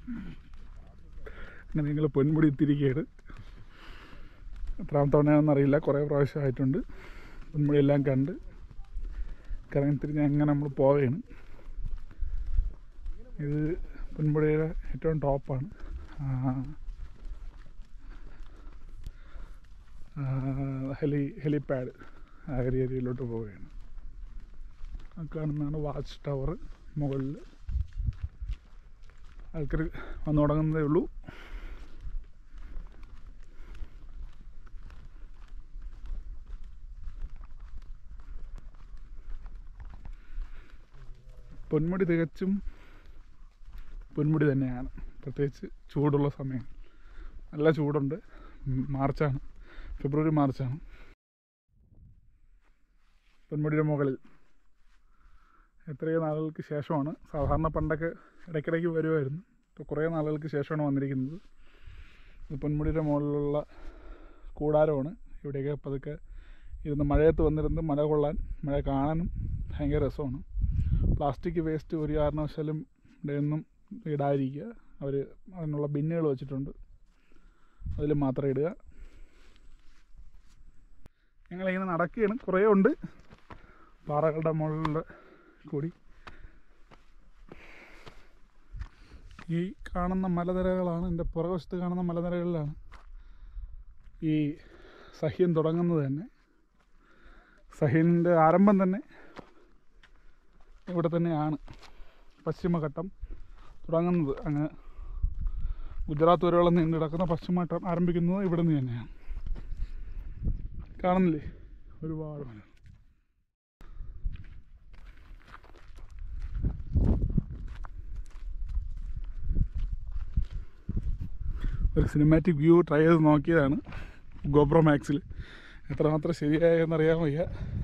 അങ്ങനെ ഞങ്ങൾ പൊന്മുടി എത്തിയിരിക്കുകയാണ് എത്രാമത്തെ തവണയാണെന്ന് അറിയില്ല കുറേ പ്രാവശ്യമായിട്ടുണ്ട് പൊന്മുടി എല്ലാം കണ്ട് കറങ്ങി തിരിഞ്ഞ് അങ്ങനെ നമ്മൾ പോവുകയാണ് ഇത് പൊന്മുടിയുടെ ഏറ്റവും ടോപ്പാണ് ഹെലി ഹെലിപാഡ് ആ ഒരു ഏരിയയിലോട്ട് പോവുകയാണ് ആ കാണുന്നതാണ് വാച്ച് ടവർ മുകളിൽ ആൾക്കാർ വന്നു തുടങ്ങുന്നതേ ഉള്ളൂ പൊന്മുടി തികച്ചും പൊന്മുടി തന്നെയാണ് പ്രത്യേകിച്ച് ചൂടുള്ള സമയം നല്ല ചൂടുണ്ട് ഉം, മാർച്ചാണ് ഫെബ്രുവരി മാർച്ചാണ് പൊന്മുടിയുടെ മുകളിൽ എത്രയോ നാളുകൾക്ക് ശേഷമാണ് സാധാരണ പണ്ടൊക്കെ ഇടയ്ക്കിടയ്ക്ക് വരുമായിരുന്നു ഇപ്പോൾ കുറേ നാളുകൾക്ക് ശേഷമാണ് വന്നിരിക്കുന്നത് ഇത് പൊന്മുടിയുടെ മുകളിലുള്ള കൂടാരമാണ് ഇവിടെയൊക്കെ പതുക്കെ ഇരുന്ന് മഴയത്ത് വന്നിരുന്ന് മഴ കൊള്ളാൻ മഴ കാണാനും ഭയങ്കര രസമാണ് പ്ലാസ്റ്റിക് വേസ്റ്റ് ഒരു കാരണവശാലും ഇവിടെയൊന്നും ഇടാതിരിക്കുക അവർ അതിനുള്ള ബിന്നുകൾ വെച്ചിട്ടുണ്ട് അതിൽ മാത്രം ഇടുക ഞങ്ങളിങ്ങനെ നടക്കുകയാണ് കുറേ ഉണ്ട് പാറകളുടെ മുകളിൽ കൂടി ഈ കാണുന്ന മലനിരകളാണ് എൻ്റെ പുറകുവശത്ത് കാണുന്ന മലനിരകളിലാണ് ഈ സഹ്യൻ തുടങ്ങുന്നത് തന്നെ സഹ്യൻ്റെ ആരംഭം തന്നെ ഇവിടെ തന്നെയാണ് പശ്ചിമഘട്ടം തുടങ്ങുന്നത് അങ്ങ് ഗുജറാത്ത് വരെയോളം നീണ്ടു കിടക്കുന്ന പശ്ചിമഘട്ടം ആരംഭിക്കുന്നത് ഇവിടെ നിന്ന് തന്നെയാണ് കാണുന്നില്ലേ ഒരുപാട് മല ഒരു സിനിമാറ്റിക് വ്യൂ ട്രൈ ചെയ്ത് നോക്കിയതാണ് ഗോപ്രോ മാക്സിൽ എത്രമാത്രം ശരിയായെന്നറിയാൻ വയ്യ